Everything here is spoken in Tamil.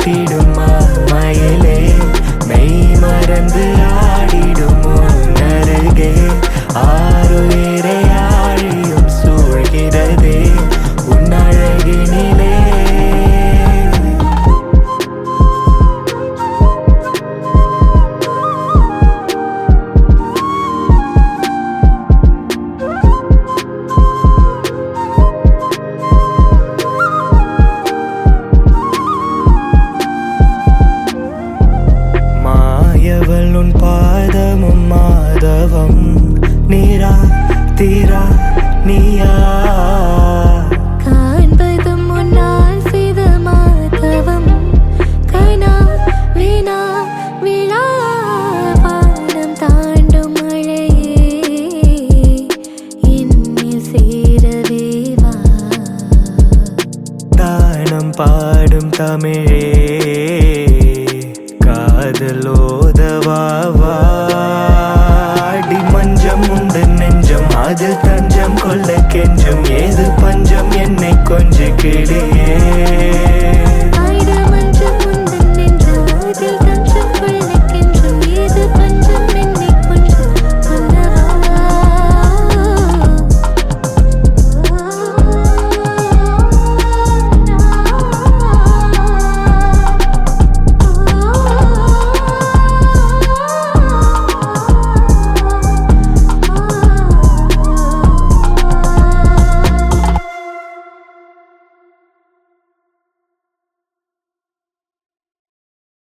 காத்திடுமா மயிலே மெய் மறந்து ஆடிடும் உன்னருகே ஆறுயிரை ஆழியும் சூழ்கிறதே உன் அழகினிலே மாயவள் உன் பாதமும் மாதவம் நீரா தீரா நீயா காண்பதும் முன்னால் செய்த மாதவம் கனா வீணா விழா வானம் தாண்டும் மழையே என்னில் சேரவே வா தானம் பாடும் தமிழே காதலோதவாடி மஞ்சம் உண்டு நெஞ்சம் அது தஞ்சம் கொள்ள கெஞ்சம் ஏது பஞ்சம் என்னை கொஞ்ச கிளியே